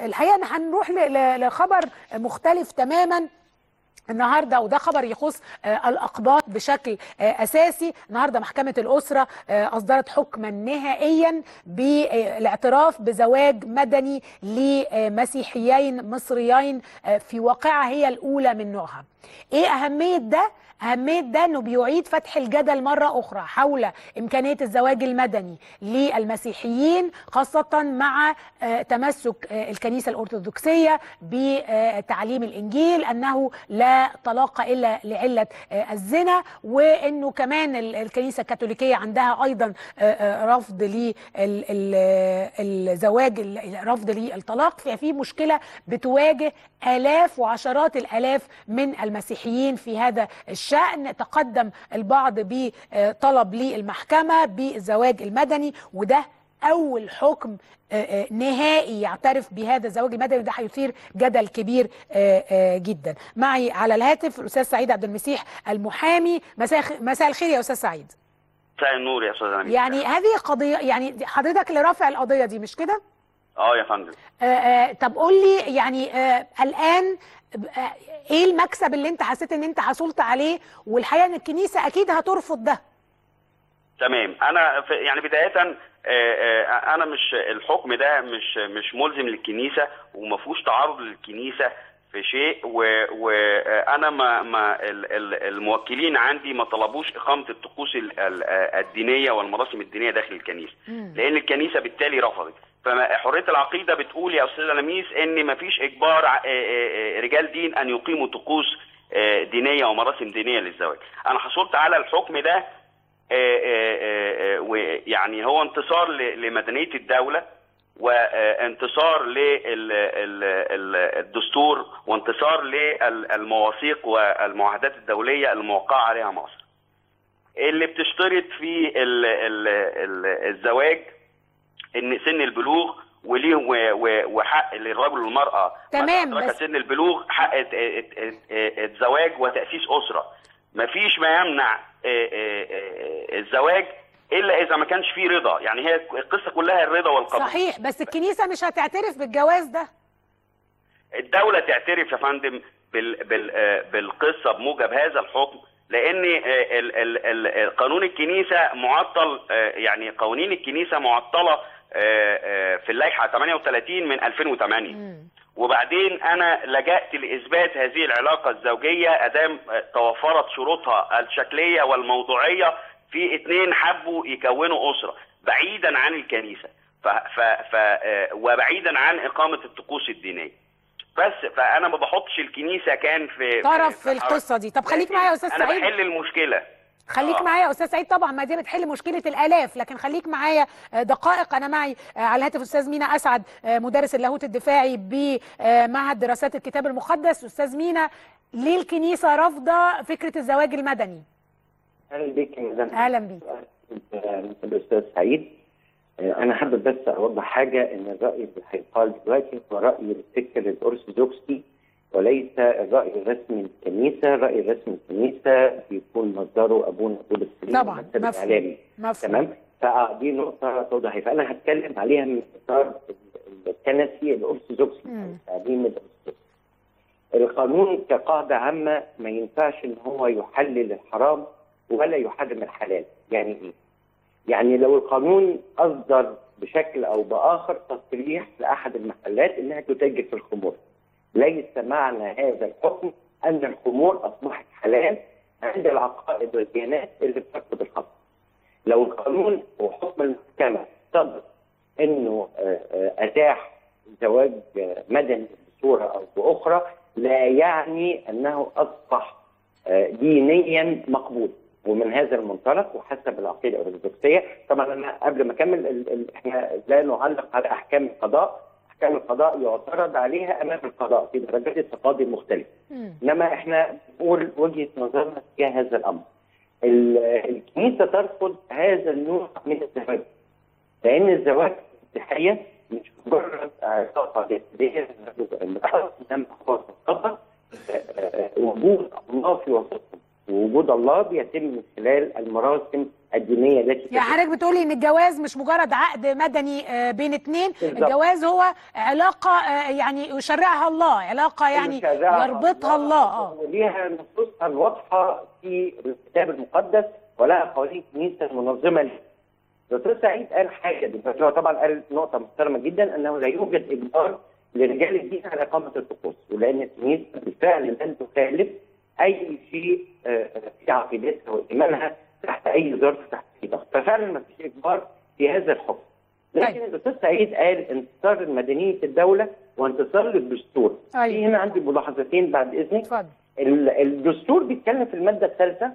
الحقيقه ان هنروح ل- ل- لخبر مختلف تماما النهارده وده خبر يخص آه، الاقباط بشكل آه، اساسي النهارده محكمه الاسره آه، اصدرت حكما نهائيا بالاعتراف بزواج مدني لمسيحيين مصريين آه، في واقعه هي الاولى من نوعها ايه اهميه ده أهمية ده أنه بيعيد فتح الجدل مرة أخرى حول إمكانية الزواج المدني للمسيحيين خاصة مع آه، تمسك آه، الكنيسة الأرثوذكسية بتعليم الإنجيل أنه لا طلاق إلا لعلة آه، الزنا وأنه كمان ال- الكنيسة الكاثوليكية عندها أيضا آه، آه، رفض للزواج رفض للطلاق ففي مشكلة بتواجه آلاف وعشرات الآلاف من المسيحيين في هذا الشأن تقدم البعض بطلب للمحكمة بالزواج المدني وده أول حكم آه، آه، نهائي يعترف بهذا الزواج المدني وده هيثير جدل كبير آه، آه، جدا معي على الهاتف الأستاذ سعيد عبد المسيح المحامي مساء مساء الخير يا أستاذ سعيد مساء النور يا استاذ امين يعني هذه قضية يعني حضرتك اللي رافع القضية دي مش كده؟ اه يا فندم آه، آه، طب قول لي يعني آه، الان آه، ايه المكسب اللي انت حسيت ان انت حصلت عليه والحقيقه ان الكنيسه اكيد هترفض ده تمام انا في يعني بدايه آه، آه، انا مش الحكم ده مش مش ملزم للكنيسه وما فيهوش تعارض للكنيسه في شيء وانا ما ما ال- ال- الموكلين عندي ما طلبوش اقامه الطقوس ال- ال- الدينيه والمراسم الدينيه داخل الكنيسه لان الكنيسه بالتالي رفضت فحريه العقيده بتقول يا استاذ لميس ان ما فيش اجبار ع- آه، آه، آه، رجال دين ان يقيموا طقوس آه، دينيه ومراسم دينيه للزواج انا حصلت على الحكم ده آه، آه، آه، آه، ويعني هو انتصار ل- لمدنيه الدوله وانتصار للدستور وانتصار للمواثيق والمعاهدات الدوليه الموقعه عليها مصر. اللي بتشترط في ال- ال- ال- الزواج ان سن البلوغ وليه و- و- وحق للرجل والمراه تمام، متى أدرك بس- سن البلوغ حق الت- الت- الت- الزواج وتاسيس اسره مفيش ما يمنع آه، آه، آه، الزواج الا اذا ما كانش فيه رضا يعني هي القصه كلها الرضا والقبول صحيح بس الكنيسه مش هتعترف بالجواز ده الدولة تعترف يا فندم بال بال آه، بالقصة بموجب هذا الحكم لأن آه، ال- ال- ال- قانون الكنيسة معطل آه، يعني قوانين الكنيسة معطلة آه، آه، في اللائحة 38 من 2008 وبعدين أنا لجأت لإثبات هذه العلاقة الزوجية أدام آه، توفرت شروطها الشكلية والموضوعية في اتنين حبوا يكونوا أسرة بعيدا عن الكنيسة ف ف ف آه، وبعيدا عن إقامة الطقوس الدينية بس فانا ما بحطش الكنيسه كان في طرف في القصه دي طب خليك لكن معايا يا استاذ انا سعيد بحل المشكله خليك آه. معايا يا استاذ سعيد طبعا ما دي بتحل مشكله الالاف لكن خليك معايا آه، دقائق انا معي آه، على الهاتف استاذ مينا اسعد آه، مدرس اللاهوت الدفاعي بمعهد دراسات الكتاب المقدس استاذ مينا ليه الكنيسه رافضه فكره الزواج المدني اهلا بيك يا مدام اهلا بيك آه، الاستاذ سعيد آه، انا حابب بس اوضح حاجه ان الراي اللي هيقال دلوقتي هو راي الفكر الارثوذكسي وليس الراي الرسمي للكنيسه، الراي الرسمي للكنيسه بيكون مصدره ابونا بولس السليم طبعا المكتب مفهوم الاعلامي مفهوم تمام فدي نقطه توضح فانا هتكلم عليها من اطار الكنسي الارثوذكسي مم. التعليم الارثوذكسي القانون كقاعده عامه ما ينفعش ان هو يحلل الحرام ولا يحرم الحلال يعني ايه يعني لو القانون اصدر بشكل او باخر تصريح لاحد المحلات انها تتاجر في الخمور ليس معنى هذا الحكم ان الخمور اصبحت حلال عند العقائد والديانات اللي بترفض الخمر لو القانون وحكم المحكمه صدر انه آه، آه، اتاح زواج آه، مدني بصوره او باخرى لا يعني انه اصبح آه، دينيا مقبول ومن هذا المنطلق وحسب العقيده الارثوذكسيه طبعا انا قبل ما اكمل ال- ال- احنا لا نعلق على احكام القضاء احكام القضاء يعترض عليها امام القضاء في درجات التقاضي المختلفه مم. انما احنا نقول وجهه نظرنا تجاه هذا الامر. ال- الكنيسه ترفض هذا النوع من الزواج لان الزواج الصحيه مش مجرد علاقه جسديه امراه انما هو مرتبط وجود الله في وسطهم ووجود الله بيتم من خلال المراسم الدينيه التي يعني حضرتك بتقولي ان الجواز مش مجرد عقد مدني آه، بين اتنين بالظبط. الجواز هو علاقه آه، يعني يشرعها الله علاقه يعني شرعها يربطها الله اه وليها نصوصها الواضحه في الكتاب المقدس ولها قوانين كنيسه منظمه لها. دكتور سعيد قال حاجه دلوقتي هو طبعا قال نقطه محترمه جدا انه لا يوجد اجبار لرجال الدين على اقامه الطقوس ولان الكنيسه بالفعل لن تخالف اي شيء آه، آه، في عقيدتها وايمانها تحت اي ظرف تحت اي ضغط ففعلا ما فيش اجبار في هذا الحكم لكن طيب. الدكتور سعيد قال انتصار مدنيه الدوله وانتصار للدستور أيوة. في هنا عندي ملاحظتين بعد اذنك اتفضل ال- الدستور بيتكلم في الماده الثالثه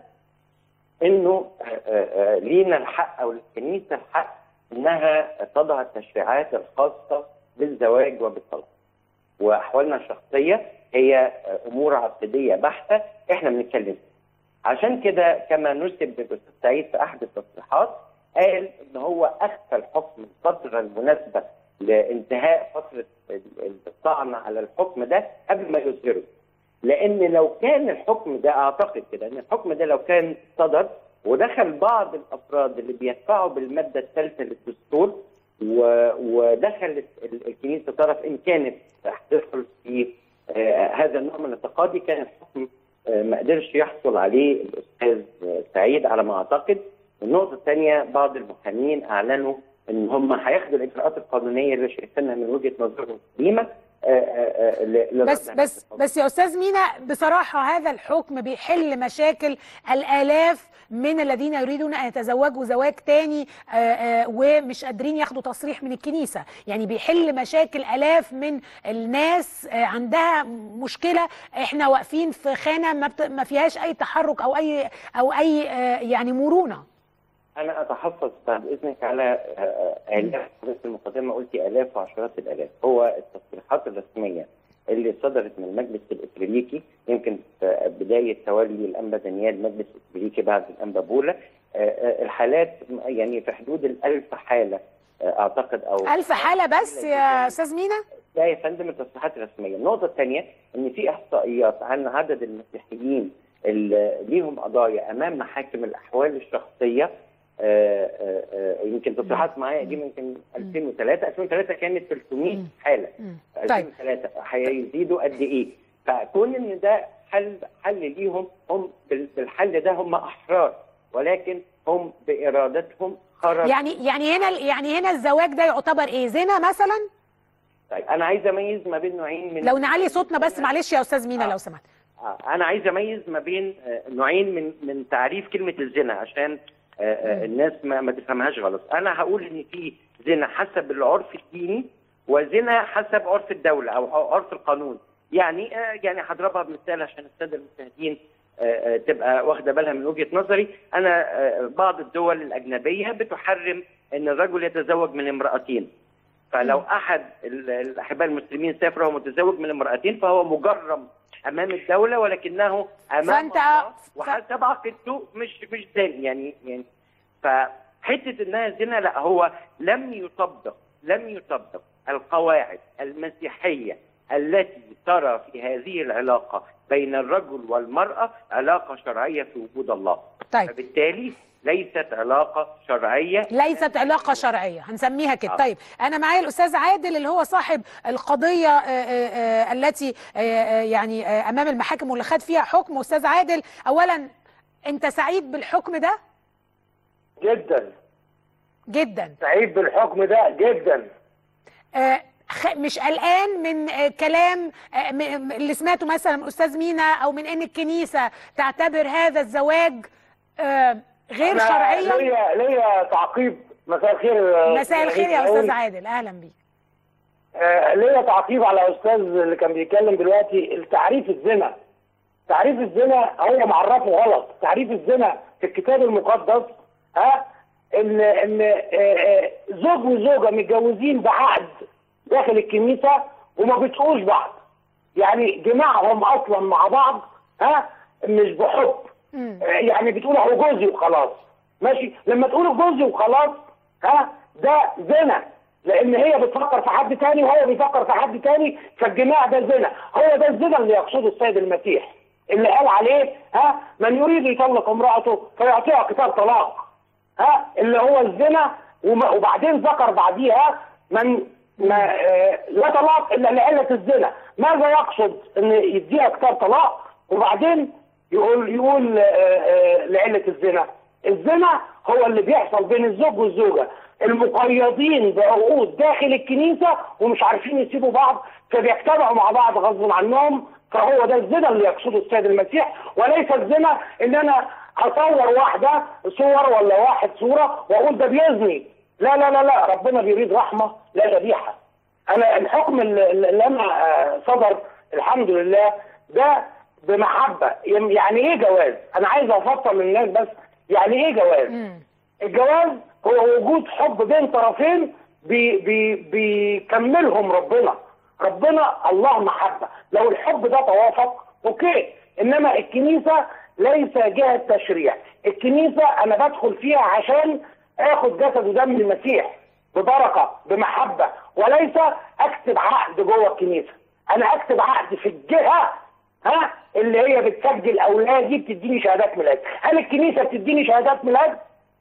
انه آه، آه، آه، لينا الحق او للكنيسه الحق انها تضع التشريعات الخاصه بالزواج وبالطلاق. واحوالنا الشخصيه هي آه، امور عقديه بحته احنا بنتكلم فيها. عشان كده كما نسب الاستاذ سعيد في احد التصريحات قال ان هو اخفى الحكم الفتره المناسبه لانتهاء فتره ال- الطعن على الحكم ده قبل ما يصدره. لان لو كان الحكم ده اعتقد كده ان الحكم ده لو كان صدر ودخل بعض الافراد اللي بيدفعوا بالماده الثالثه للدستور و- ودخلت ال- الكنيسه طرف ان كانت هتدخل في آه، هذا النوع من التقاضي كان الحكم آه، ما قدرش يحصل عليه الاستاذ آه، سعيد على ما اعتقد النقطه الثانيه بعض المحامين اعلنوا ان هم هياخدوا الاجراءات القانونيه اللي شايفينها من وجهه نظرهم سليمه آه، آه، آه، ل- لرد بس هذا بس القضية. بس يا استاذ مينا بصراحه هذا الحكم بيحل مشاكل الالاف من الذين يريدون ان يتزوجوا زواج تاني آه، آه، ومش قادرين ياخدوا تصريح من الكنيسه يعني بيحل مشاكل الاف من الناس آه، عندها مشكله احنا واقفين في خانه ما, بت... ما فيهاش اي تحرك او اي او اي آه، يعني مرونه انا اتحفظ بعد اذنك على آه، آه، الاف حضرتك في المقدمه قلتي الاف وعشرات الالاف هو التصريحات الرسميه اللي صدرت من المجلس الاسرائيلي يمكن في بدايه تولي الانبا دانيال مجلس اسرائيلي بعد الانبا بولا آه، آه، الحالات يعني في حدود الألف حاله آه، اعتقد او ألف حالة بس يا أستاذ مينا لا يا فندم التصريحات الرسميه، النقطه الثانيه ان في احصائيات عن عدد المسيحيين اللي ليهم قضايا امام محاكم الاحوال الشخصيه آه، آه، آه، يمكن تصريحات معايا دي يمكن 2003 2003 كانت 300 حاله مم. في طيب 2003 هيزيدوا قد ايه؟ فكون ان ده حل حل ليهم هم بال- بالحل ده هم احرار ولكن هم بارادتهم خرجوا يعني يعني هنا يعني هنا الزواج ده يعتبر ايه زنا مثلا طيب انا عايز اميز ما بين نوعين من لو نعلي صوتنا بس معلش يا استاذ مينا آه. لو سمحت آه، انا عايز اميز ما بين آه، نوعين من من تعريف كلمه الزنا عشان آه، آه، الناس ما, ما تفهمهاش غلط انا هقول ان في زنا حسب العرف الديني وزنا حسب عرف الدوله او أو عرف القانون يعني آه، يعني هضربها بمثال عشان الساده المشاهدين آه، آه، تبقى واخده بالها من وجهه نظري انا آه، بعض الدول الاجنبيه بتحرم ان الرجل يتزوج من امراتين فلو احد ال- الاحباء المسلمين سافر وهو متزوج من امراتين فهو مجرم امام الدوله ولكنه امام فأنت- الله ف- وحسب عقيدته مش مش زاني يعني يعني فحته انها زنا لا هو لم يطبق لم يطبق القواعد المسيحيه التي ترى في هذه العلاقه بين الرجل والمراه علاقه شرعيه في وجود الله طيب فبالتالي ليست علاقه شرعيه ليست علاقة شرعية هنسميها كده آه. طيب أنا معايا الأستاذ عادل اللي هو صاحب القضية آه، آه، آه، التي آه، آه، يعني آه، أمام المحاكم واللي خد فيها حكم أستاذ عادل أولا أنت سعيد بالحكم ده جدا جدا سعيد بالحكم ده جدا آه، خ- مش قلقان من آه، كلام آه، م- م- اللي سمعته مثلا من استاذ مينا او من ان الكنيسه تعتبر هذا الزواج آه، غير أنا شرعيا ليا ليا تعقيب مساء الخير مساء الخير يا استاذ عادل اهلا بيك آه، ليا تعقيب على استاذ اللي كان بيتكلم دلوقتي التعريف الزنا تعريف الزنا هو معرفه غلط تعريف الزنا في الكتاب المقدس ها ان ان آه، آه، زوج وزوجه متجوزين بعقد داخل الكنيسه وما بيتقوش بعض يعني جماعهم اصلا مع بعض ها مش بحب مم. يعني بتقول هو جوزي وخلاص ماشي لما تقول جوزي وخلاص ها ده زنا لان هي بتفكر في حد تاني وهو بيفكر في حد تاني فالجماع ده زنا هو ده الزنا اللي يقصده السيد المسيح اللي قال عليه ها من يريد يطلق امراته فيعطيها كتاب طلاق ها اللي هو الزنا وما- وبعدين ذكر بعديها من ما آه، لا طلاق الا لعله الزنا ماذا يقصد ان يديها كتاب طلاق وبعدين يقول يقول آه، آه، لعله الزنا الزنا هو اللي بيحصل بين الزوج والزوجه المقيدين بعقود داخل الكنيسه ومش عارفين يسيبوا بعض فبيجتمعوا مع بعض غصب عنهم فهو ده الزنا اللي يقصده السيد المسيح وليس الزنا ان انا اصور واحده صور ولا واحد صوره واقول ده بيزني لا لا لا لا ربنا بيريد رحمه لا ذبيحه انا الحكم اللي اللي انا آه، صدر الحمد لله ده بمحبه يعني ايه جواز انا عايز افصل للناس بس يعني ايه جواز مم. الجواز هو وجود حب بين طرفين بي بي بيكملهم ربنا ربنا الله محبة لو الحب ده توافق اوكي انما الكنيسة ليس جهة تشريع الكنيسة انا بدخل فيها عشان اخد جسد ودم المسيح ببركة بمحبة وليس اكتب عقد جوه الكنيسة انا اكتب عقد في الجهة ها اللي هي بتسجل اولادي بتديني شهادات ميلاد هل الكنيسة بتديني شهادات ميلاد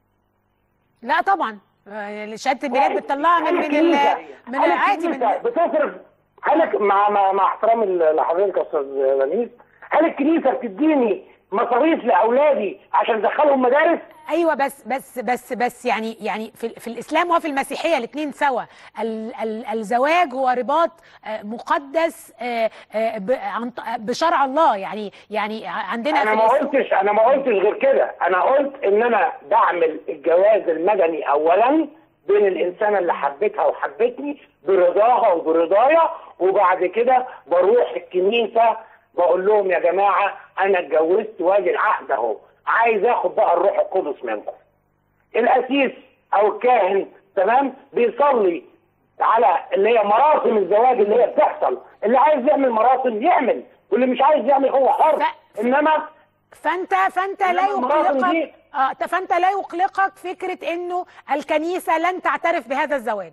لا طبعا آه، شهاده الميلاد طيب، بتطلعها من هل من الكنيسة- ال- من هل عادي من الكنيسة بتصرف هل مع مع مع احترامي لحضرتك يا استاذ لميس هل الكنيسه بتديني مصاريف لاولادي عشان ادخلهم مدارس؟ ايوه بس بس بس بس يعني يعني في, في الاسلام وفي المسيحيه الاثنين سوا ال ال الزواج هو رباط آه، مقدس آه، آه، ب- عن ط- بشرع الله يعني يعني عندنا انا في ما الإس- قلتش انا ما قلتش غير كده انا قلت ان انا بعمل الجواز المدني اولا بين الانسانه اللي حبيتها وحبتني برضاها وبرضايا وبعد كده بروح الكنيسه بقول لهم يا جماعه انا اتجوزت وادي العقد اهو عايز اخد بقى الروح القدس منكم القسيس او الكاهن تمام بيصلي على اللي هي مراسم الزواج اللي هي بتحصل اللي عايز يعمل مراسم يعمل واللي مش عايز يعمل هو حر ف- انما فانت فانت لا إنما المراسم يقلقك دي- اه ت- فانت لا يقلقك فكره انه الكنيسه لن تعترف بهذا الزواج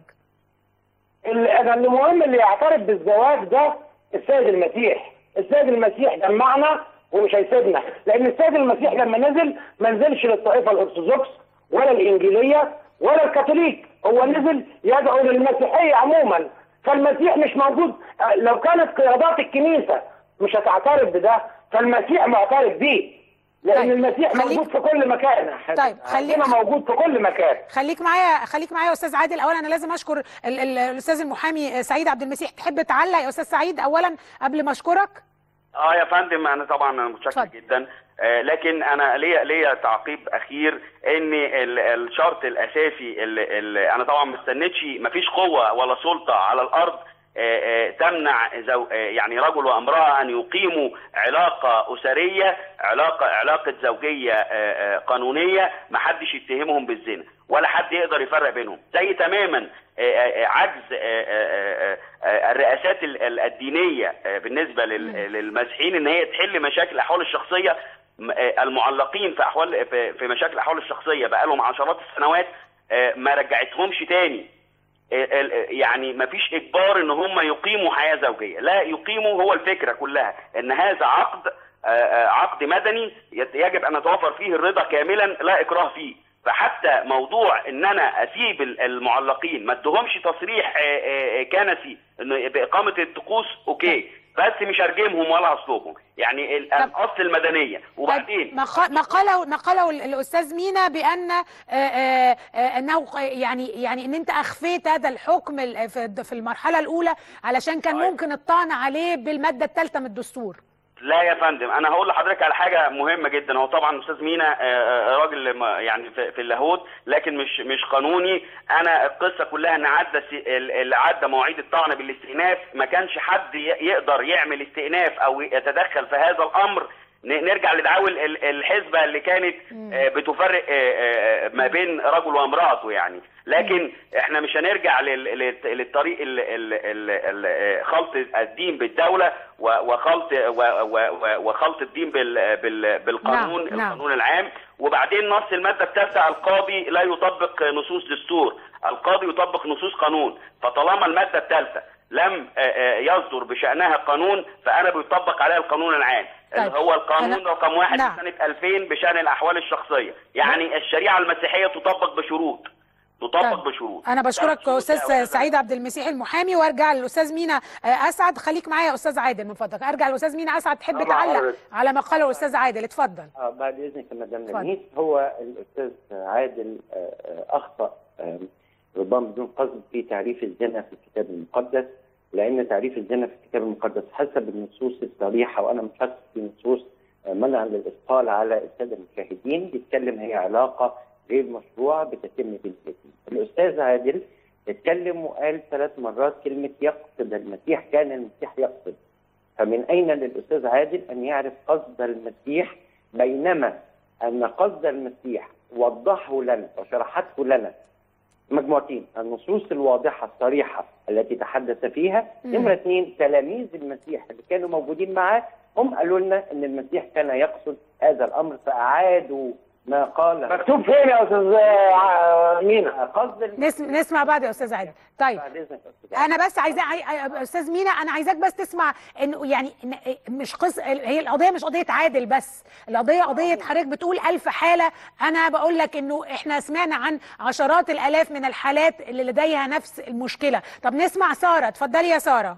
اللي انا اللي مهم اللي يعترف بالزواج ده السيد المسيح السيد المسيح جمعنا ومش هيسيبنا لان السيد المسيح لما نزل ما نزلش للطائفه الارثوذكس ولا الانجيليه ولا الكاثوليك هو نزل يدعو للمسيحيه عموما فالمسيح مش موجود آه، لو كانت قيادات الكنيسه مش هتعترف بده فالمسيح معترف بيه لان طيب، المسيح خليك- موجود في كل مكان طيب، خليك- ربنا موجود في كل مكان خليك معايا خليك معايا يا استاذ عادل اولا انا لازم اشكر ال- ال- الاستاذ المحامي سعيد عبد المسيح تحب تعلق يا استاذ سعيد اولا قبل ما اشكرك اه يا فندم انا طبعا انا متشكر اتفضل. جدا آه لكن انا ليا ليا تعقيب اخير ان ال- الشرط الاساسي اللي اللي انا طبعا ما استنيتش ما فيش قوه ولا سلطه على الارض آه، آه، تمنع زو آه، يعني رجل وامراه ان يقيموا علاقه اسريه علاقه علاقه زوجيه آه، آه، قانونيه ما حدش يتهمهم بالزنا ولا حد يقدر يفرق بينهم زي تماما آه، آه، عجز آه، آه، آه، آه، الرئاسات ال- ال- الدينيه آه، بالنسبه لل- للمسيحيين ان هي تحل مشاكل الاحوال الشخصيه م- آه، المعلقين في احوال في في مشاكل الاحوال الشخصيه بقالهم عشرات السنوات آه، ما رجعتهمش تاني ال- ال- يعني ما فيش اجبار ان هم يقيموا حياه زوجيه لا يقيموا هو الفكره كلها ان هذا عقد آه، آه، عقد مدني يت- يجب ان يتوفر فيه الرضا كاملا لا اكراه فيه فحتى موضوع ان انا اسيب ال- المعلقين ما ادهمش تصريح آه، آه، آه، كنسي انه باقامه الطقوس اوكي بس مش هرجمهم ولا اصلهم يعني ال- طب- الاصل المدنيه وبعدين ما خ- ما قاله ما قاله ال- الاستاذ مينا بان آه، آه، آه، انه ق- يعني يعني ان انت اخفيت هذا الحكم ال- في الد- في المرحله الاولى علشان كان طيب. ممكن الطعن عليه بالماده الثالثه من الدستور لا يا فندم انا هقول لحضرتك على حاجه مهمه جدا هو طبعا استاذ مينا آه، آه، راجل ما- يعني في في اللاهوت لكن مش مش قانوني انا القصه كلها ان عدى س- ال- اللي عدى مواعيد الطعن بالاستئناف ما كانش حد ي- يقدر يعمل استئناف او يتدخل في هذا الامر ن- نرجع لدعاوى ال- ال- الحزبه اللي كانت آه، بتفرق آه، آه، ما بين رجل وامراته يعني لكن احنا مش هنرجع لل- لل- للطريق ال- ال- ال- ال- خلط الدين بالدوله و- وخلط و- و- و- وخلط الدين بال- بال- بالقانون نعم، نعم. القانون العام وبعدين نص الماده الثالثه القاضي لا يطبق نصوص دستور القاضي يطبق نصوص قانون فطالما الماده الثالثه لم آه، آه، يصدر بشانها قانون فانا بيطبق عليها القانون العام طيب. اللي هو القانون أنا- رقم واحد نعم. سنة 2000 بشأن الأحوال الشخصية يعني الشريعة المسيحية تطبق بشروط تطبق طيب. بشروط انا بشكرك ثلاث شروط استاذ يا أستاذ سعيد عبد المسيح المحامي وارجع للاستاذ مينا آه، اسعد خليك معايا يا استاذ عادل من فضلك ارجع للاستاذ مينا اسعد تحب طبعا تعلق حضرتك. على ما قاله الاستاذ عادل اتفضل آه بعد اذنك يا مدام اتفضل. لميس هو الاستاذ عادل آه، آه، اخطا آه، ربما بدون قصد في تعريف الزنا في الكتاب المقدس لان تعريف الزنا في الكتاب المقدس حسب النصوص الصريحه وانا مش حاسس في نصوص آه، منع للاثقال على الساده المشاهدين بيتكلم هي علاقه غير مشروعه بتتم بالإثم. الاستاذ عادل اتكلم وقال ثلاث مرات كلمه يقصد المسيح كان المسيح يقصد فمن أين للأستاذ عادل أن يعرف قصد المسيح بينما أن قصد المسيح وضحه لنا وشرحته لنا مجموعتين النصوص الواضحة الصريحة التي تحدث فيها مم. نمرة اثنين تلاميذ المسيح اللي كانوا موجودين معاه هم قالوا لنا أن المسيح كان يقصد هذا الأمر فأعادوا ما قاله مكتوب فين يا استاذ آه، مينا قصد الم- نسم... نسمع بعد يا استاذ عادل طيب بعد إذنك يا أستاذ عادل. انا بس عايزاه عاي... عاي- استاذ مينا انا عايزاك بس تسمع انه يعني إن مش قص هي القضيه مش قضيه عادل بس القضيه قضيه حضرتك بتقول ألف حاله انا بقول لك انه احنا سمعنا عن عشرات الالاف من الحالات اللي لديها نفس المشكله طب نسمع ساره اتفضلي يا ساره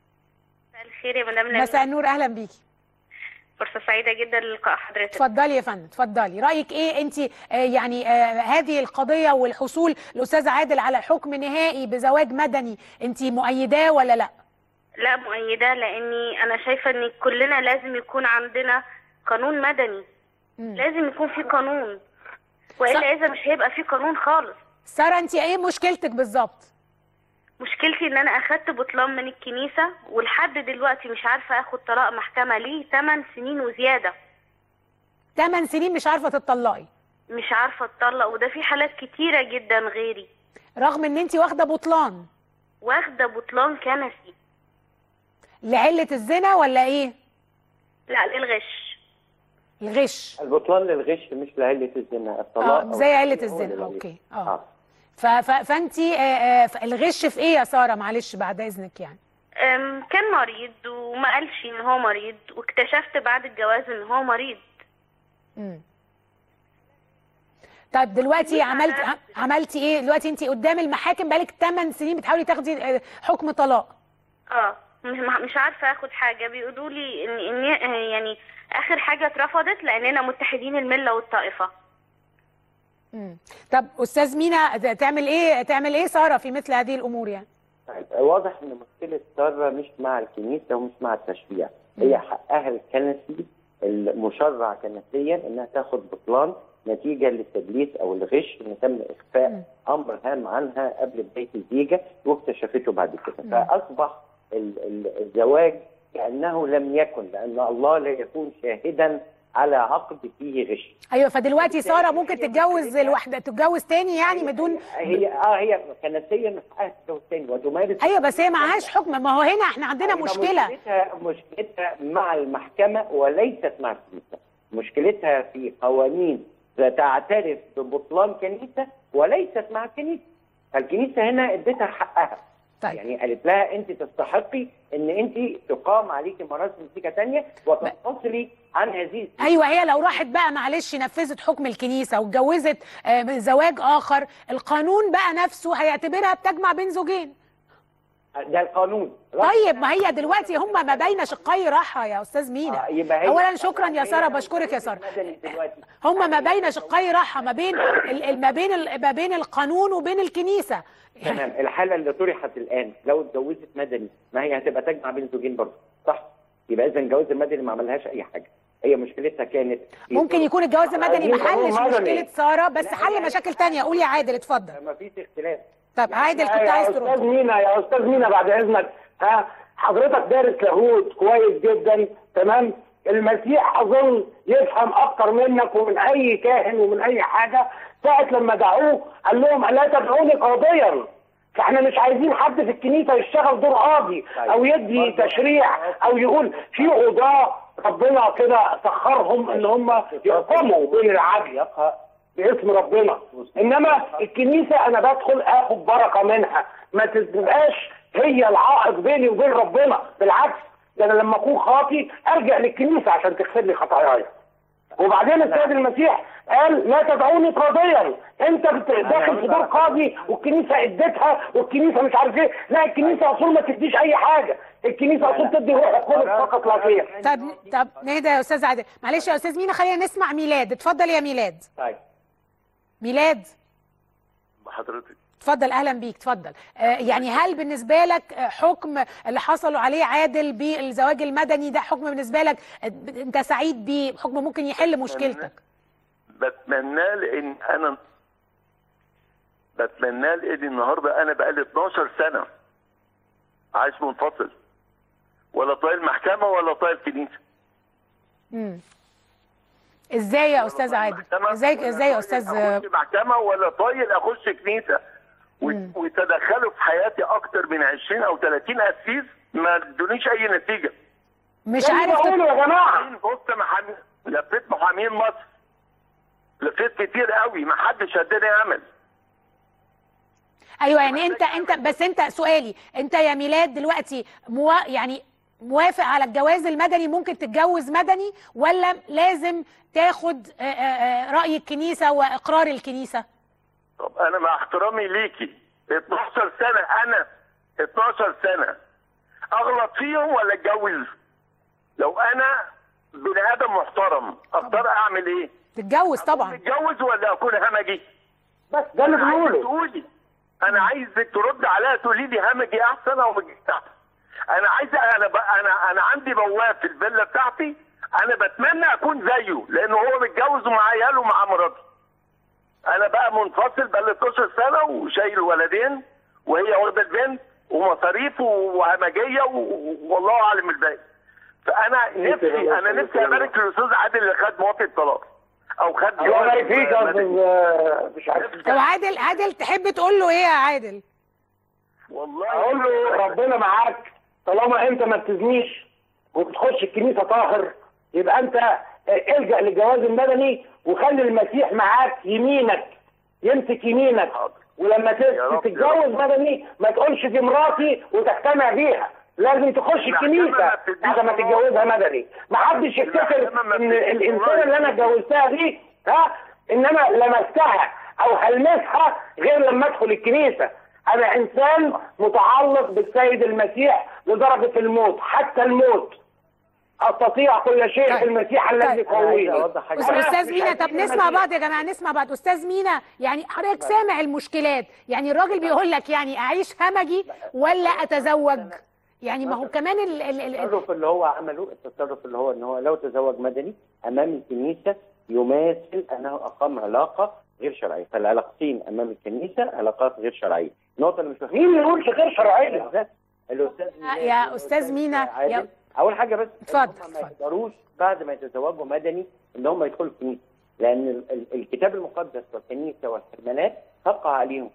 مساء الخير يا مدام لميس مساء النور اهلا بيكي فرصة سعيدة جدا للقاء حضرتك اتفضلي يا فندم اتفضلي رايك ايه انت يعني آه هذه القضيه والحصول الاستاذ عادل على حكم نهائي بزواج مدني انت مؤيداه ولا لا لا مؤيدة لأني أنا شايفة إن كلنا لازم يكون عندنا قانون مدني مم. لازم يكون في قانون صح. وإلا إذا مش هيبقى في قانون خالص ساره انت ايه مشكلتك بالظبط مشكلتي إن أنا أخدت بطلان من الكنيسة ولحد دلوقتي مش عارفة آخد طلاق محكمة ليه 8 سنين وزيادة 8 سنين مش عارفه تطلقي مش عارفة أتطلق وده في حالات كتيرة جدا غيري رغم ان انت واخده بطلان واخدة بطلان كنسي لعله الزنا ولا ايه لا للغش الغش البطلان للغش مش لعلة الزنا الطلاق اه أو زي عله التشبيه هو الزنا للغش. اوكي اه آه. ف ف فانت آه آه ف- الغش في ايه يا ساره معلش بعد اذنك يعني أم، كان مريض وما قالش ان هو مريض واكتشفت بعد الجواز ان هو مريض مم. طيب دلوقتي عملت ع- عملتي ايه دلوقتي انت قدام المحاكم بقالك 8 سنين بتحاولي تاخدي آه، حكم طلاق اه مش مش عارفه اخد حاجه بيقولوا لي ان ان يعني اخر حاجه اترفضت لاننا متحدين المله والطائفه مم. طب استاذ مينا ت- تعمل ايه تعمل ايه ساره في مثل هذه الامور يعني طيب، واضح ان مشكله ساره مش مع الكنيسه ومش مع التشريع هي حقها الكنسي المشرع كنسيا انها تاخد بطلان نتيجه للتدليس او الغش ان تم اخفاء امر هام عنها قبل بدايه الزيجه واكتشفته بعد كده فاصبح ال- ال- الزواج كانه لم يكن لان الله لا يكون شاهدا على عقد فيه غش ايوه فدلوقتي ساره ممكن تتجوز الواحده تتجوز تاني يعني بدون هي اه هي كنسيا من حقها تتجوز تاني وتمارس ايوه بس هي معهاش حكم ما هو هنا احنا عندنا يبقى مشكله مشكلتها مشكلتها مع المحكمة وليست مع الكنيسة مشكلتها في قوانين تعترف ببطلان كنيسة وليست مع الكنيسة فالكنيسة هنا اديتها حقها طيب. يعني قالت لها انت تستحقي ان انت تقام عليكي مراسم زيجة تانية وتنفصلي عن هذه ايوه هي لو راحت بقى معلش نفذت حكم الكنيسه واتجوزت آه، زواج اخر القانون بقى نفسه هيعتبرها بتجمع بين زوجين ده القانون طيب ما هي دلوقتي هم ما بين شقي راحه يا استاذ مينا آه، يبقى هي- اولا شكرا يا هي ساره لو بشكرك يا ساره مدني دلوقتي هم ما بين شقي راحه ما بين ال- ال- ما بين ال- ما بين القانون وبين الكنيسه تمام الحاله اللي طرحت الان لو اتجوزت مدني ما هي هتبقى تجمع بين زوجين برضه صح يبقى اذا الجواز المدني ما عملهاش اي حاجه هي مشكلتها كانت في ممكن يكون الجواز المدني عايزين ما حلش قانون مدني. مشكله ساره بس لا، حل هي- مشاكل تانية قول يا عادل اتفضل ما فيش اختلاف طب عادل كنت يا عايز استاذ ترد مينا يا استاذ مينا بعد اذنك ها حضرتك دارس لاهوت كويس جدا تمام المسيح اظن يفهم اكتر منك ومن اي كاهن ومن اي حاجه ساعه لما دعوه قال لهم لا تدعوني قاضيا فاحنا مش عايزين حد في الكنيسه يشتغل دور قاضي او يدي تشريع او يقول في قضاه ربنا كده سخرهم ان هم يحكموا بين العدل يقع باسم ربنا انما الكنيسه انا بدخل اخد بركه منها ما تبقاش هي العائق بيني وبين ربنا بالعكس ده انا لما اكون خاطي ارجع للكنيسه عشان تغفر لي خطاياي وبعدين السيد المسيح قال لا تدعوني قاضيا انت بت- داخل في دور قاضي والكنيسه اديتها والكنيسه مش عارف ايه لا الكنيسه اصول ما تديش اي حاجه الكنيسه اصول تدي روح القدس فقط لا غير طب طب نهدى يا استاذ عادل معلش يا استاذ مينا خلينا نسمع ميلاد اتفضل يا ميلاد طيب ميلاد حضرتك اتفضل اهلا بيك اتفضل آه يعني هل بالنسبه لك آه، حكم اللي حصلوا عليه عادل بالزواج المدني ده حكم بالنسبه لك آه، انت سعيد بيه حكم ممكن يحل مشكلتك بتمناه لان انا بتمناه لان النهارده انا بقالي 12 سنه عايش منفصل ولا طايل المحكمه ولا طايل الكنيسه امم ازاي يا استاذ عادل محكمة ازاي ولا ازاي يا طايل استاذ اخش محكمه ولا طايل اخش كنيسه و- وتدخلوا في حياتي اكتر من 20 او 30 اسيس ما ادونيش اي نتيجه مش ده اللي عارف بقوله يا جماعه بص محامي لفيت محامين مصر لفيت كتير قوي ما حدش اداني امل ايوه يعني انت انت بس انت سؤالي انت يا ميلاد دلوقتي موا يعني موافق على الجواز المدني ممكن تتجوز مدني ولا لازم تاخد آه، آه، آه، رأي الكنيسة واقرار الكنيسة طب انا مع احترامي ليكي 12 سنه انا 12 سنه اغلط فيهم ولا اتجوز لو انا بني ادم محترم اختار اعمل ايه تتجوز طبعا اتجوز ولا اكون همجي بس ده اللي انا عايزك بنقوله تقولي انا عايزك ترد عليا تقولي لي همجي احسن او مجي احسن انا عايز انا ب... انا انا عندي بواب في الفيلا بتاعتي انا بتمنى اكون زيه لانه هو متجوز ومع عياله ومع مراته انا بقى منفصل بقى لي 12 سنه وشايل ولدين وهي واخده البنت ومصاريف وهمجيه و- والله اعلم الباقي فانا نفسي انا نفسي ابارك للاستاذ عادل اللي خد موافقه طلاق او خد الله يبارك فيك يا مدني. استاذ آه، مش عارف طب عادل عادل تحب تقول له ايه يا عادل والله اقول له ربنا معاك طالما انت ما بتزنيش وبتخش الكنيسه طاهر يبقى انت اه، الجا للجواز المدني وخلي المسيح معاك يمينك يمسك يمينك ولما ت- يا رب، يا تتجوز رب. مدني ما تقولش دي مراتي وتجتمع بيها لازم تخش المحكمة الكنيسه ما بتديش بعد ما قرار. تتجوزها مدني ما حدش يفتكر المحكمة ما ان بتديش الانسان قرار. اللي انا اتجوزتها دي ها ان انا لمستها او هلمسها غير لما ادخل الكنيسه انا انسان متعلق بالسيد المسيح لدرجه الموت حتى الموت استطيع كل شيء طيب. في المسيح الذي طيب. عايز يقويني اوضح حاجه أستاذ- استاذ مش مينا عايزين طب نسمع المسيح. بعض يا جماعه نسمع بعض استاذ مينا يعني حضرتك سامع المشكلات يعني الراجل بيقول لك يعني اعيش همجي ولا اتزوج يعني ما هو كمان ال ال ال التصرف اللي هو عمله التصرف اللي هو ان هو لو تزوج مدني امام الكنيسه يماثل انه اقام علاقه غير شرعيه فالعلاقتين امام الكنيسه علاقات غير شرعيه النقطه اللي مش مين اللي يقولش غير شرعيه بالذات الاستاذ يا- يا أستاذ مينا، عادل. يا- اول حاجه بس اتفضل، هم ما اتفضل. يقدروش بعد ما يتزوجوا مدني ان هم يدخلوا الكنيسه لان ال- ال- الكتاب المقدس والكنيسه والحرمانات تقع عليهم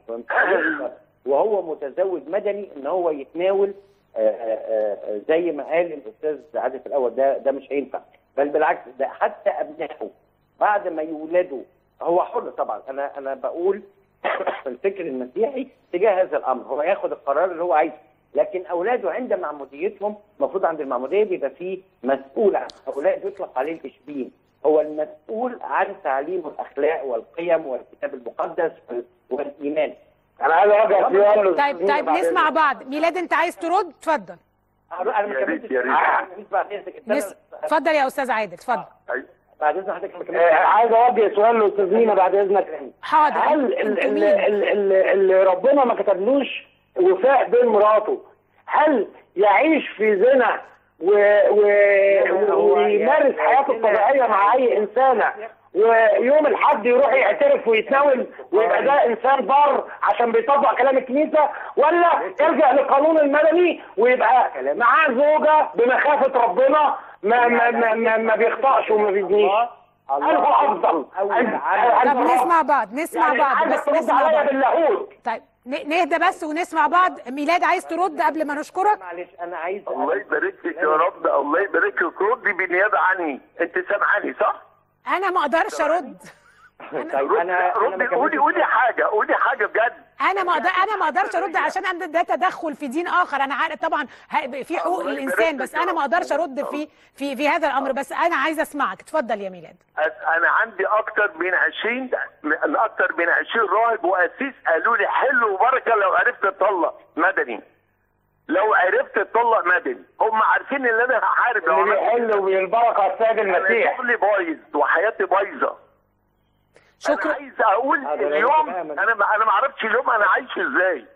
وهو متزوج مدني ان هو يتناول آه، آه، آه، زي ما قال الاستاذ عادل في الاول ده ده مش هينفع بل بالعكس ده حتى ابنائه بعد ما يولدوا هو حر طبعا انا انا بقول في الفكر المسيحي تجاه هذا الامر هو ياخد القرار اللي هو عايزه لكن اولاده عند معموديتهم المفروض عند المعموديه بيبقى فيه مسؤول عن اولاد يطلق عليه الاشبين هو المسؤول عن تعليم الاخلاق والقيم والكتاب المقدس وال- والايمان انا عايز اوجه سؤال طيب طيب نسمع بعض ميلاد انت عايز ترد اتفضل انا ما يا ريت- كملتش يا ريت. أنا بعد إذنك. نس... اتفضل يا استاذ عادل اتفضل أيوة. بعد اذن حضرتك ما كملتش. آه، عايز اوجه سؤال لاستاذ مينا بعد اذنك حاضر هل ال- انتوا ال- مين ال- ال- اللي ربنا ما كتبلوش وفاء بين مراته هل يعيش في زنا و... و... هو ويمارس يعني- حياته الطبيعيه مع اي انسانه ويوم الحد يروح يعترف ويتناول ويبقى ده انسان بار عشان بيطبق كلام الكنيسه ولا يرجع للقانون المدني ويبقى معاه زوجه بمخافه ربنا ما ما ما, ما, ما بيخطأش وما بيبنيش الله ألف افضل أول عمل. طب نسمع بعض نسمع يعني بعض عايزك بس ترد نسمع عليا بعض باللاهوت طيب ن- نهدى بس ونسمع بعض ميلاد عايز ترد قبل ما نشكرك معلش انا عايز الله يبارك فيك يا رب الله يبارك لك ردي بالنيابه عني انت سامعاني صح؟ انا ما اقدرش ارد طيب ردي انا انا ما ردي قولي كملتش قولي حاجه قولي حاجه بجد انا ما أقدر انا ما اقدرش ارد عشان أنا ده تدخل في دين اخر انا عارف طبعا ه- في حقوق الله الانسان يبارك بس لك يا انا ما رب. اقدرش ارد في في في هذا الامر بس انا عايزه اسمعك اتفضل يا ميلاد انا عندي اكتر من 20 من اكتر من 20 راهب واسيس قالوا لي حلو وبركه لو عرفت تطلق مدني لو عرفت تطلق مدني هم عارفين ان انا هحارب لو اللي عملت بيحل وبالبركه على السيد انا المسيح شغلي بايظ وحياتي بايظه انا شكرا عايز اقول هذا لا اليوم يتفهم. انا ما انا ما اعرفش اليوم انا عايش ازاي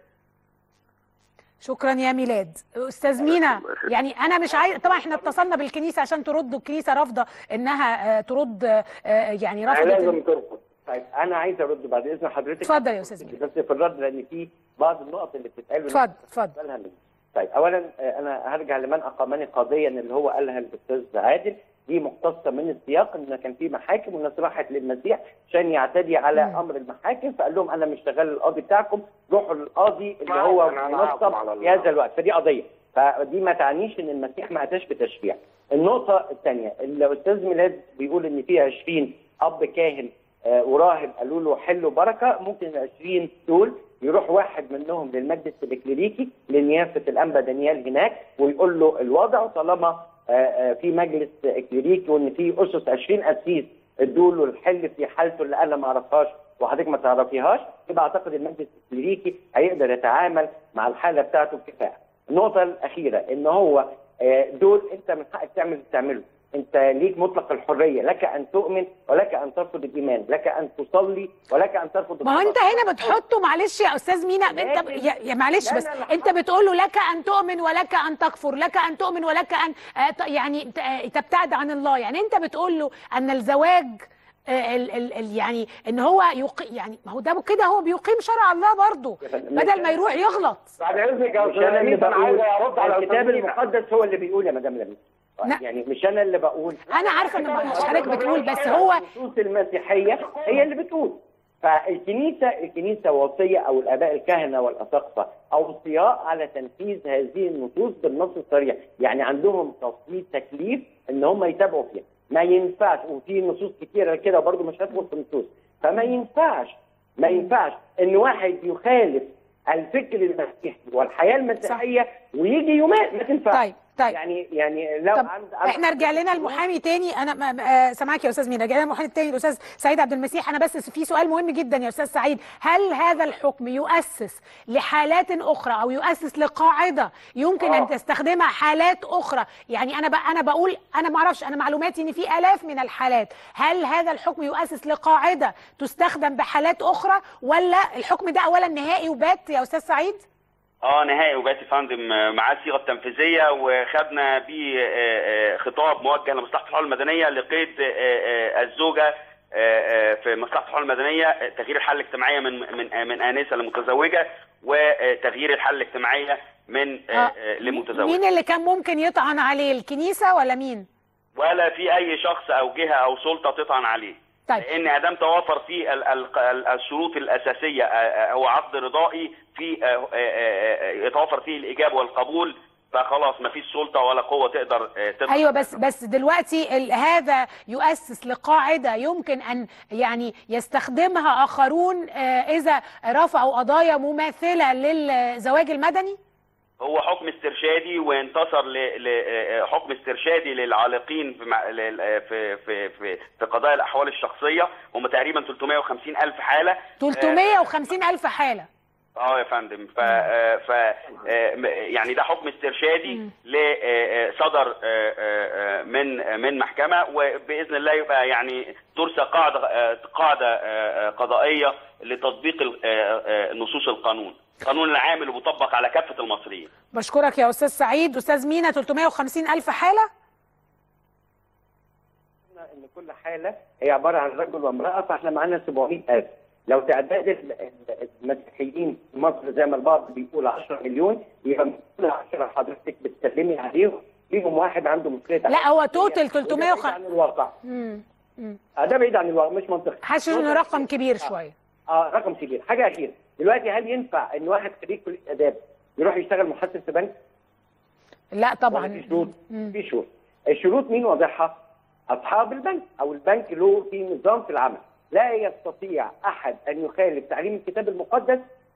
شكرا يا ميلاد استاذ مينا يعني انا مش عايز طبعا احنا اتصلنا بالكنيسه عشان ترد الكنيسه رافضه انها آه، ترد آه، يعني يعني رفضت لازم ترفض طيب انا عايز ارد بعد اذن حضرتك اتفضل يا أستاذ مينا. بس في الرد لان في بعض النقط اللي بتتقال اتفضل اتفضل بالها مني. طيب اولا آه، انا هرجع لمن اقامني قاضيا اللي هو قالها الاستاذ عادل دي مقتصه من السياق ان كان في محاكم والناس راحت للمسيح عشان يعتدي على مم. امر المحاكم فقال لهم انا مش شغال القاضي بتاعكم روحوا للقاضي اللي ما هو أنا معاكم على منصب الله. في هذا الوقت فدي قضيه فدي ما تعنيش ان المسيح ما اتاش بتشريع النقطه الثانيه الاستاذ ميلاد بيقول ان في 20 اب كاهن آه، وراهب قالوا له حلوا بركه ممكن ال 20 دول يروح واحد منهم للمجلس الإكليريكي لنيافة الأنبا دانيال هناك ويقول له الوضع طالما آه، آه، في مجلس إكليريكي وإن في أسس 20 أسيس ادوا له الحل في حالته اللي أنا ما أعرفهاش وحضرتك ما تعرفيهاش يبقى أعتقد المجلس الإكليريكي هيقدر يتعامل مع الحالة بتاعته بكفاءة. النقطة الأخيرة إن هو آه، دول أنت من حقك تعمل اللي تعمله. انت ليك مطلق الحريه لك ان تؤمن ولك ان ترفض الايمان لك ان تصلي ولك ان ترفض ما هو انت الصلاة. هنا بتحطه معلش يا استاذ مينا انت لكن- يا, يا معلش لا، بس لا، لا، انت بتقول له لك ان تؤمن ولك ان تكفر لك ان تؤمن ولك ان آه، ت- يعني ت- آه، تبتعد عن الله يعني انت بتقول له ان الزواج آه، ال ال ال يعني ان هو يقي يعني ما هو ده كده هو بيقيم شرع الله برضه يا فندم، بدل ما يروح يغلط بعد اذنك يا مش استاذ انا اللي لميس انا عايز بقول ارد على الكتاب أستاذ مينا. المقدس هو اللي بيقول يا مدام لميس لا. يعني مش انا اللي بقول انا عارفه ان مش حضرتك بتقول بس هو النصوص المسيحيه هي اللي بتقول فالكنيسه الكنيسه وصيه او الاباء الكهنه والاساقفه اوصياء على تنفيذ هذه النصوص بالنص الصريح يعني عندهم تصميم تكليف ان هم يتابعوا فيها ما ينفعش وفي نصوص كتيره كده برضو مش هدخل في النصوص فما ينفعش ما ينفعش ان واحد يخالف الفكر المسيحي والحياه المسيحيه ويجي يومين ما تنفعش طيب طيب يعني يعني لو طب عند احنا رجع لنا المحامي تاني انا ما- ما- آه، سامعاك يا استاذ مينا رجع لنا المحامي التاني الاستاذ سعيد عبد المسيح انا بس في سؤال مهم جدا يا استاذ سعيد هل هذا الحكم يؤسس لحالات اخرى او يؤسس لقاعده يمكن ان آه. تستخدمها حالات اخرى يعني انا بق- انا بقول انا ما اعرفش انا معلوماتي ان في الاف من الحالات هل هذا الحكم يؤسس لقاعده تستخدم بحالات اخرى ولا الحكم ده اولا نهائي وبات يا استاذ سعيد اه نهائي وبات يا فندم آه، معاه الصيغه التنفيذيه وخدنا بيه آه، آه، خطاب موجه لمصلحه الحقوق المدنيه لقيد آه، آه، الزوجه آه، آه، في مصلحه الحقوق المدنيه آه، تغيير الحاله الاجتماعيه من من آه، من انسه لمتزوجه وتغيير الحاله الاجتماعيه من آه، آه، آه، لمتزوجه مين اللي كان ممكن يطعن عليه الكنيسه ولا مين ولا في اي شخص او جهه او سلطه تطعن عليه طيب لان ادام توافر فيه ال- ال- ال- الشروط الاساسيه آه، آه، هو عقد رضائي في آه، آه، آه، يتوافر فيه الاجابه والقبول فخلاص ما فيش سلطه ولا قوه تقدر آه، تطعن ايوه بس بس دلوقتي ال- هذا يؤسس لقاعده يمكن ان يعني يستخدمها اخرون آه، اذا رفعوا قضايا مماثله للزواج المدني هو حكم استرشادي وانتصر ل- ل- آه، حكم استرشادي للعالقين في مع- لل- آه، في في في, في قضايا الاحوال الشخصيه هم تقريبا 350 الف حاله 350 الف حاله اه يا فندم ف آه، ف آه، م- يعني ده حكم استرشادي ل آه، آه، صدر آه، آه، آه، من آه، من محكمه وباذن الله يبقى يعني ترسى قاعده آه، قاعده آه، آه، قضائيه لتطبيق ال- آه، آه، نصوص القانون القانون العام اللي بيطبق على كافه المصريين بشكرك يا استاذ سعيد استاذ مينا 350 الف حاله ان كل حاله هي عباره عن رجل وامراه فاحنا معانا 700000 لو تعداد ال- ال- المسيحيين في مصر زي ما البعض بيقول 10 مليون يبقى من كل 10 حضرتك بتسلمي عليهم فيهم واحد عنده مشكله لا هو توتال وده 300 بعيد عن الواقع امم امم آه، ده بعيد عن الواقع مش منطقي حاسس انه رقم كبير شويه اه رقم كبير حاجه اخيره دلوقتي هل ينفع ان واحد خريج كليه اداب يروح يشتغل محاسب في بنك لا ولا طبعا في شروط مم. في شروط الشروط مين واضحها اصحاب البنك او البنك له في نظام في العمل لا يستطيع احد ان يخالف تعليم الكتاب المقدس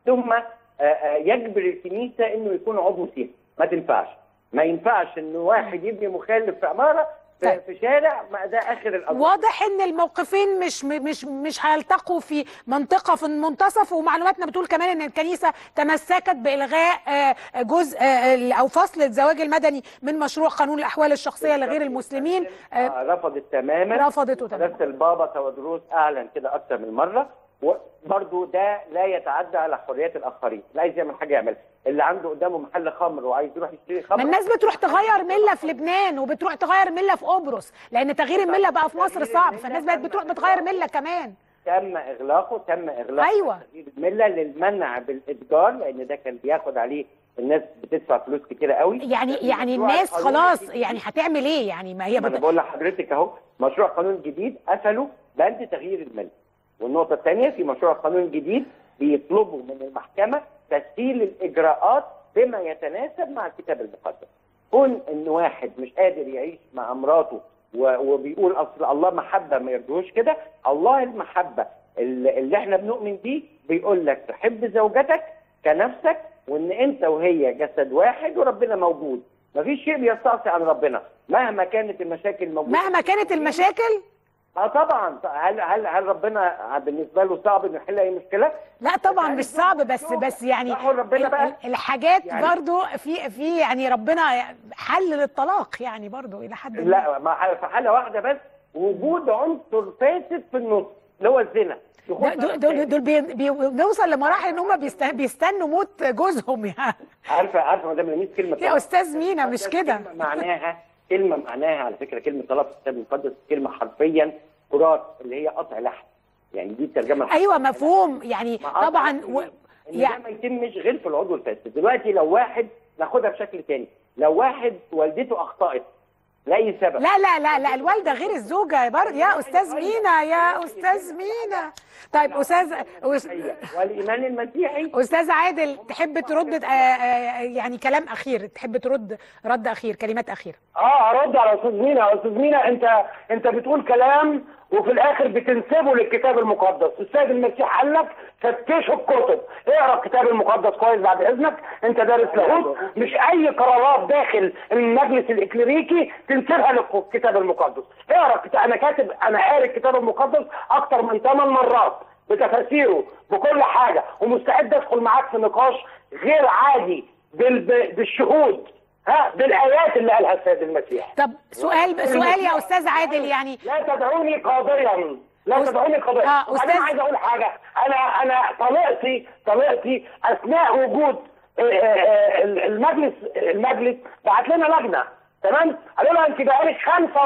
ثم آه، آه، يجبر الكنيسه انه يكون عضو فيها ما تنفعش ما ينفعش انه واحد يبني مخالف في عماره في, طيب. في شارع ما ده اخر الامر واضح ان الموقفين مش مش مش هيلتقوا في منطقه في المنتصف ومعلوماتنا بتقول كمان ان الكنيسه تمسكت بالغاء آه، جزء آه، او فصل الزواج المدني من مشروع قانون الاحوال الشخصيه لغير المسلمين آه، آه، رفضت تماما رفضته تماما قداسه البابا تودروس اعلن كده اكتر من مره وبرضه ده لا يتعدى على حريات الاخرين لا عايز يعمل حاجه يعملها اللي عنده قدامه محل خمر وعايز يروح يشتري خمر ما الناس بتروح تغير مله في لبنان وبتروح تغير مله في قبرص لان تغيير المله بقى في مصر صعب فالناس بقت بتروح بتغير مله كمان تم اغلاقه تم اغلاقه أيوة. تغيير المله للمنع بالاتجار لان ده كان بياخد عليه الناس بتدفع فلوس كتيره قوي يعني يعني مشروع الناس القانون خلاص الجديد- يعني هتعمل ايه يعني ما هي ما انا بت... بقول لحضرتك اهو مشروع قانون جديد قفلوا بند تغيير المله والنقطه الثانيه في مشروع قانون جديد بيطلبوا من المحكمه تسهيل الاجراءات بما يتناسب مع الكتاب المقدس كون ان واحد مش قادر يعيش مع مراته و- وبيقول اصل الله محبه ما يرضوش كده الله المحبه اللي اللي احنا بنؤمن بيه بيقول لك تحب زوجتك كنفسك وان انت وهي جسد واحد وربنا موجود مفيش شيء بيستعصي عن ربنا مهما كانت المشاكل موجوده مهما كانت المشاكل اه طبعا هل هل هل ربنا بالنسبه له صعب انه يحل اي مشكله؟ لا طبعا مش صعب بس بس يعني راحوا ربنا ال- بقى. ال- الحاجات يعني- برضو في في يعني ربنا حل للطلاق يعني برضو الى حد ما لا ما في حاله واحده بس وجود عنصر فاسد في النص اللي هو الزنا دخول ده- دول طرف دول, تاني. دول بي بي بنوصل لمراحل ان هم بيست- بيستنوا موت جوزهم يعني عارفه عارفه مدام لميس كلمه يا استاذ مينا مش بس كده كلمه معناها كلمه معناها على فكره كلمه طلاق في الكتاب المقدس كلمه حرفيا قراط اللي هي قطع لحم يعني دي الترجمه ايوه مفهوم يعني مع قطع طبعا لحم و... ان ده يعني ما يتمش غير في العضو الفاسد دلوقتي لو واحد ناخدها بشكل تاني لو واحد والدته اخطات لاي سبب لا لا لا لا الوالده غير الزوجه برضه يا استاذ مينا يا استاذ مينا طيب استاذ أس- والايمان المسيحي استاذ عادل تحب ترد آه، آه، يعني كلام اخير تحب ترد رد اخير كلمات اخيره اه ارد على استاذ مينا يا استاذ مينا انت انت بتقول كلام وفي الاخر بتنسبه للكتاب المقدس السيد المسيح قال لك فتشوا الكتب اقرا الكتاب المقدس كويس بعد اذنك انت دارس لاهوت مش اي قرارات داخل المجلس الاكليريكي تنسبها للكتاب المقدس اقرا الكتاب انا كاتب انا قاري الكتاب المقدس اكتر من ثمان مرات بتفاسيره بكل حاجه ومستعد ادخل معاك في نقاش غير عادي بال- بالشهود ها بالايات اللي قالها السيد المسيح طب سؤال سؤال يا استاذ عادل يعني لا تدعوني قاضيا لا أست- تدعوني قاضيا آه، وبعدين أستاذ- عايز اقول حاجه انا انا طليقتي طليقتي اثناء وجود آه، آه، المجلس المجلس بعت لنا لجنه تمام قالوا لها انت بقالك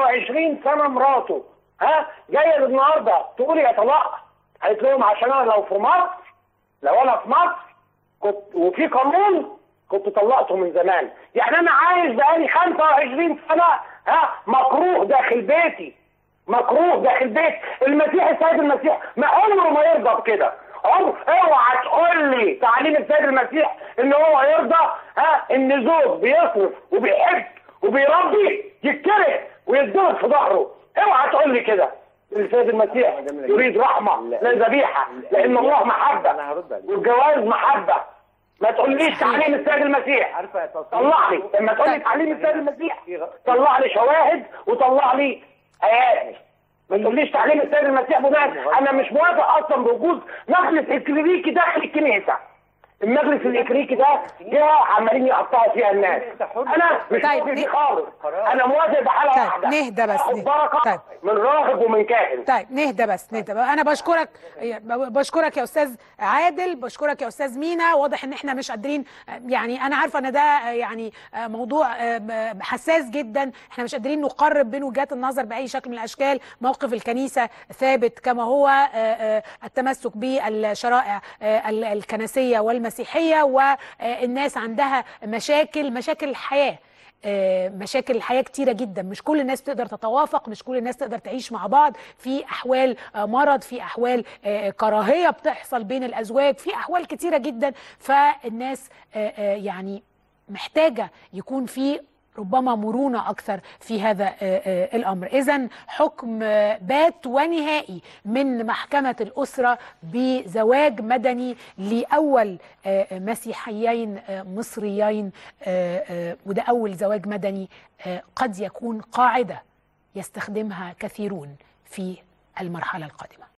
25 سنه مراته ها جايه النهارده تقولي يا طلاق قالت لهم عشان انا لو في مصر لو انا في مصر كنت وفي قانون كنت طلقته من زمان يعني انا عايش بقالي 25 سنه ها مكروه داخل بيتي مكروه داخل بيت المسيح السيد المسيح ما عمره ما يرضى بكده عمر اوعى تقول لي تعليم السيد المسيح ان هو يرضى ها ان زوج بيصرف وبيحب وبيربي يتكره ويتضرب في ظهره اوعى تقول لي كده السيد المسيح يريد رحمه لا ذبيحه لان الله محبه انا هرد عليك والجواز محبه ما تقوليش تعليم السيد المسيح عارفه يا تصوير طلع لي لما تقول لي تعليم السيد المسيح طلع لي شواهد وطلع لي ايات ما تقوليش تعليم السيد المسيح بناء انا مش موافق اصلا بوجود مجلس اكليريكي داخل الكنيسه المجلس الاكليريكي ده جه عمالين يقطعوا فيها الناس انا مش طيب، موافق ن- فيه خالص انا موافق بحاله طيب، واحده نهدى بس، آخد نهدى. بركه طيب. من راهب ومن كاهن طيب نهدى بس نهدى بقى. انا بشكرك بشكرك يا استاذ عادل بشكرك يا استاذ مينا واضح ان احنا مش قادرين يعني انا عارفه ان ده يعني موضوع حساس جدا احنا مش قادرين نقرب بين وجهات النظر باي شكل من الاشكال موقف الكنيسه ثابت كما هو التمسك بالشرائع الكنسيه والمسيحيه والناس عندها مشاكل مشاكل الحياه آه، مشاكل الحياه كتيره جدا مش كل الناس تقدر تتوافق مش كل الناس تقدر تعيش مع بعض في احوال آه، مرض في احوال آه، كراهيه بتحصل بين الازواج في احوال كتيره جدا فالناس آه، آه، يعني محتاجه يكون في ربما مرونه اكثر في هذا آه، آه، الامر اذا حكم آه، بات ونهائي من محكمه الاسره بزواج مدني لاول آه، مسيحيين آه، مصريين آه، آه، وده اول زواج مدني آه، قد يكون قاعده يستخدمها كثيرون في المرحله القادمه